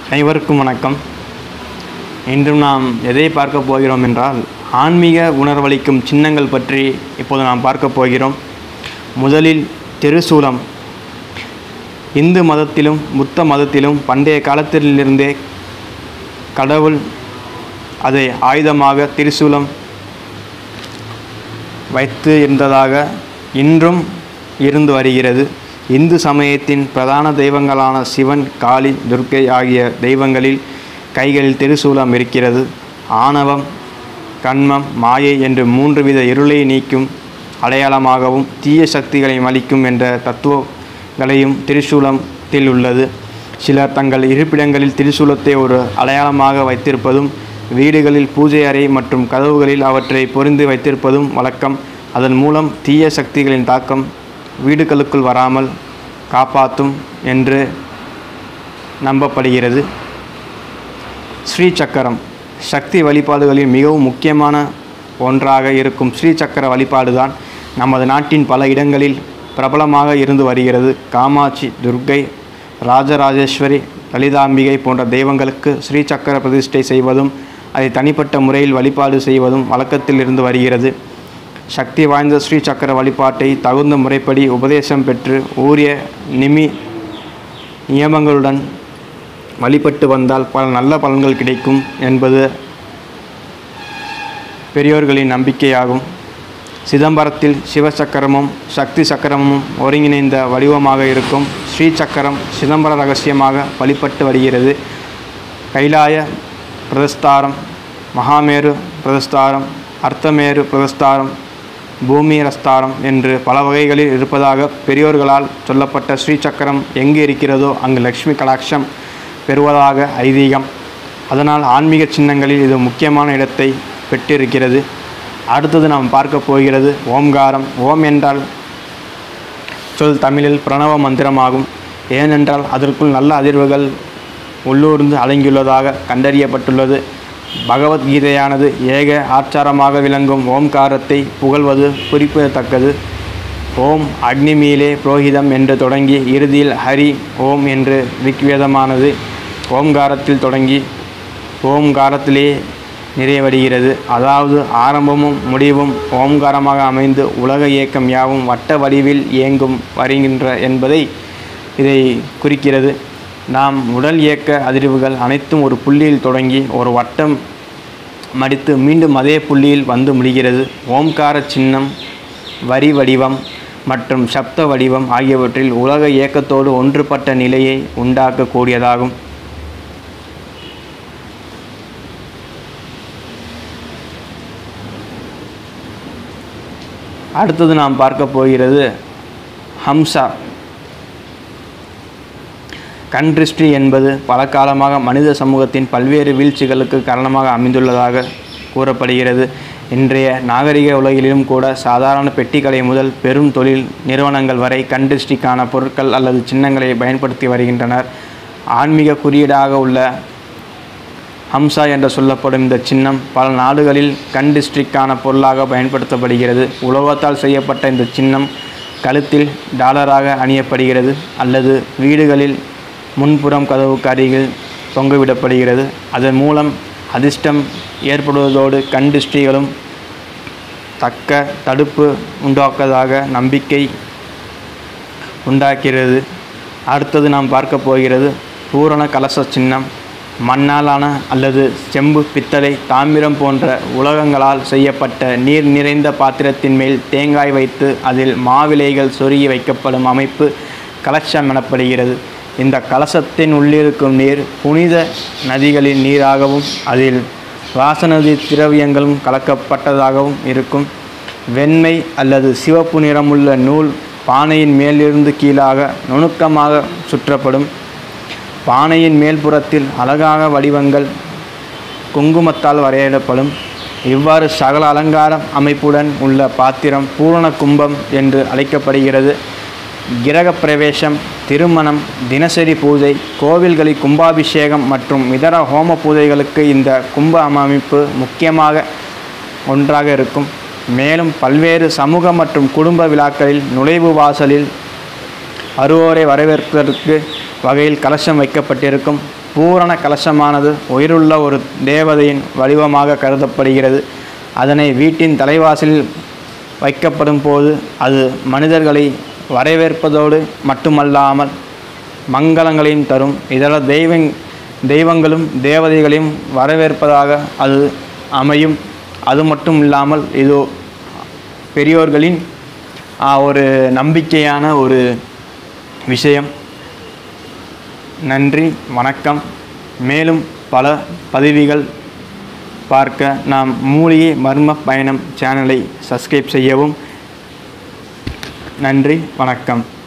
அனைவருக்கும் வணக்கம் இன்றும் நாம் எதை பார்க்க போகிறோம் என்றால் ஆன்மீக உணர்வளிக்கும் சின்னங்கள் பற்றி இப்போது நாம் பார்க்க போகிறோம் முதலில் திருசூலம் இந்து மதத்திலும் புத்த மதத்திலும் பண்டைய காலத்திலிருந்தே கடவுள் அதை ஆயுதமாக திரிசூலம் வைத்து இருந்ததாக இன்றும் இருந்து வருகிறது இந்து சமயத்தின் பிரதான தெய்வங்களான சிவன் காளி துர்க்கை ஆகிய தெய்வங்களில் கைகளில் திருசூலம் இருக்கிறது ஆணவம் கண்மம் மாயை என்று மூன்று வித இருளை நீக்கும் அடையாளமாகவும் தீய சக்திகளை அளிக்கும் என்ற தத்துவங்களையும் திரிசூலத்தில் உள்ளது சிலர் தங்கள் இருப்பிடங்களில் திரிசூலத்தை ஒரு அடையாளமாக வைத்திருப்பதும் வீடுகளில் பூஜை அறை மற்றும் கதவுகளில் அவற்றை பொறிந்து வைத்திருப்பதும் வழக்கம் அதன் மூலம் தீய சக்திகளின் தாக்கம் வீடுகளுக்குள் வராமல் காப்பாற்றும் என்று நம்பப்படுகிறது ஸ்ரீ சக்கரம் சக்தி வழிபாடுகளில் மிகவும் முக்கியமான ஒன்றாக இருக்கும் ஸ்ரீ சக்கர வழிபாடுதான் நமது நாட்டின் பல இடங்களில் பிரபலமாக இருந்து வருகிறது காமாட்சி துர்க்கை ராஜராஜேஸ்வரி லலிதாம்பிகை போன்ற தெய்வங்களுக்கு ஸ்ரீ சக்கர பிரதிஷ்டை செய்வதும் அதை தனிப்பட்ட முறையில் வழிபாடு செய்வதும் வழக்கத்தில் இருந்து வருகிறது சக்தி வாய்ந்த ஸ்ரீ சக்கர வழிபாட்டை தகுந்த முறைப்படி உபதேசம் பெற்று ஊரிய நிமி நியமங்களுடன் வழிபட்டு வந்தால் பல நல்ல பலன்கள் கிடைக்கும் என்பது பெரியோர்களின் நம்பிக்கையாகும் சிதம்பரத்தில் சிவசக்கரமும் சக்தி சக்கரமும் ஒருங்கிணைந்த வடிவமாக இருக்கும் ஸ்ரீ சக்கரம் சிதம்பர ரகசியமாக வழிபட்டு வருகிறது கைலாய பிரதஸ்தாரம் மகாமேரு பிரதஸ்தாரம் அர்த்தமேரு பிரதஸ்தாரம் பூமி ரஸ்தாரம் என்று பல வகைகளில் இருப்பதாக பெரியோர்களால் சொல்லப்பட்ட ஸ்ரீ சக்கரம் எங்கு இருக்கிறதோ அங்கு லக்ஷ்மி கடாட்சம் பெறுவதாக ஐதீகம் அதனால் ஆன்மீக சின்னங்களில் இது முக்கியமான இடத்தை பெற்றிருக்கிறது அடுத்தது நாம் பார்க்க போகிறது ஓம்காரம் ஓம் என்றால் சொல் தமிழில் பிரணவ மந்திரமாகும் ஏனென்றால் அதற்குள் நல்ல அதிர்வுகள் உள்ளூர்ந்து அடங்கியுள்ளதாக கண்டறியப்பட்டுள்ளது பகவத்கீதையானது ஏக ஆச்சாரமாக விளங்கும் ஓம்காரத்தை புகழ்வது குறிப்பிடத்தக்கது ஓம் அக்னிமீலே புரோஹிதம் என்று தொடங்கி இறுதியில் ஹரி ஓம் என்று ரிக்வேதமானது ஓம்காரத்தில் தொடங்கி ஓம்காரத்திலே நிறைவடைகிறது அதாவது ஆரம்பமும் முடிவும் ஓம்காரமாக அமைந்து உலக இயக்கம் யாவும் வட்ட வடிவில் இயங்கும் வருகின்ற என்பதை இதை குறிக்கிறது நாம் உடல் இயக்க அதிர்வுகள் அனைத்தும் ஒரு புள்ளியில் தொடங்கி ஒரு வட்டம் மடித்து மீண்டும் அதே புள்ளியில் வந்து முடிகிறது ஓம்கார சின்னம் வரி வடிவம் மற்றும் சப்த வடிவம் ஆகியவற்றில் உலக இயக்கத்தோடு ஒன்றுபட்ட நிலையை உண்டாக்கக்கூடியதாகும் அடுத்தது நாம் பார்க்க போகிறது ஹம்சா கண் திருஷ்டி என்பது பல காலமாக மனித சமூகத்தின் பல்வேறு வீழ்ச்சிகளுக்கு காரணமாக அமைந்துள்ளதாக கூறப்படுகிறது இன்றைய நாகரிக உலகிலும் கூட சாதாரண பெட்டிக்கடை முதல் பெரும் தொழில் நிறுவனங்கள் வரை கண் திருஷ்டிக்கான பொருட்கள் அல்லது சின்னங்களை பயன்படுத்தி வருகின்றனர் ஆன்மீக குறியீடாக உள்ள ஹம்சா என்று சொல்லப்படும் இந்த சின்னம் பல நாடுகளில் கண் டிஸ்ட்ரிக்டான பொருளாக பயன்படுத்தப்படுகிறது உலோகத்தால் செய்யப்பட்ட இந்த சின்னம் கழுத்தில் டாலராக அணியப்படுகிறது அல்லது வீடுகளில் முன்புறம் கதவுக்கு அருகில் தொங்கவிடப்படுகிறது அதன் மூலம் அதிர்ஷ்டம் ஏற்படுவதோடு கண் திருஷ்டிகளும் தக்க தடுப்பு உண்டாக்கதாக நம்பிக்கை உண்டாக்கிறது அடுத்தது நாம் பார்க்க போகிறது பூரண கலச சின்னம் மண்ணாலான அல்லது செம்பு பித்தளை தாமிரம் போன்ற உலகங்களால் செய்யப்பட்ட நீர் நிறைந்த பாத்திரத்தின் மேல் தேங்காய் வைத்து அதில் மாவிலைகள் சொருகி வைக்கப்படும் அமைப்பு கலசம் எனப்படுகிறது இந்த கலசத்தின் உள்ளிருக்கும் நீர் புனித நதிகளின் நீராகவும் அதில் வாசனதி திரவியங்களும் கலக்கப்பட்டதாகவும் இருக்கும் வெண்மை அல்லது சிவப்பு நிறமுள்ள நூல் பானையின் மேலிருந்து கீழாக நுணுக்கமாக சுற்றப்படும் பானையின் மேல்புறத்தில் அழகாக வடிவங்கள் குங்குமத்தால் வரையிடப்படும் இவ்வாறு சகல அலங்கார அமைப்புடன் உள்ள பாத்திரம் பூரண கும்பம் என்று அழைக்கப்படுகிறது கிரக பிரவேசம் திருமணம் தினசரி பூஜை கோவில்களில் கும்பாபிஷேகம் மற்றும் இதர ஹோம பூஜைகளுக்கு இந்த கும்ப அமைப்பு முக்கியமாக ஒன்றாக இருக்கும் மேலும் பல்வேறு சமூக மற்றும் குடும்ப விழாக்களில் நுழைவு வாசலில் வருவோரை வரவேற்பதற்கு வகையில் கலசம் வைக்கப்பட்டிருக்கும் பூரண கலசமானது உயிருள்ள ஒரு தேவதையின் வடிவமாக கருதப்படுகிறது அதனை வீட்டின் தலைவாசலில் வைக்கப்படும் போது அது மனிதர்களை வரவேற்பதோடு மட்டுமல்லாமல் மங்களங்களையும் தரும் இதர தெய்வ தெய்வங்களும் தேவதைகளையும் வரவேற்பதாக அது அமையும் அது மட்டும் இல்லாமல் இது பெரியோர்களின் ஆ, ஒரு நம்பிக்கையான ஒரு விஷயம் நன்றி வணக்கம் மேலும் பல பதிவுகள் பார்க்க நாம் மூலிகை மர்ம பயணம் சேனலை சப்ஸ்கிரைப் செய்யவும் நன்றி வணக்கம்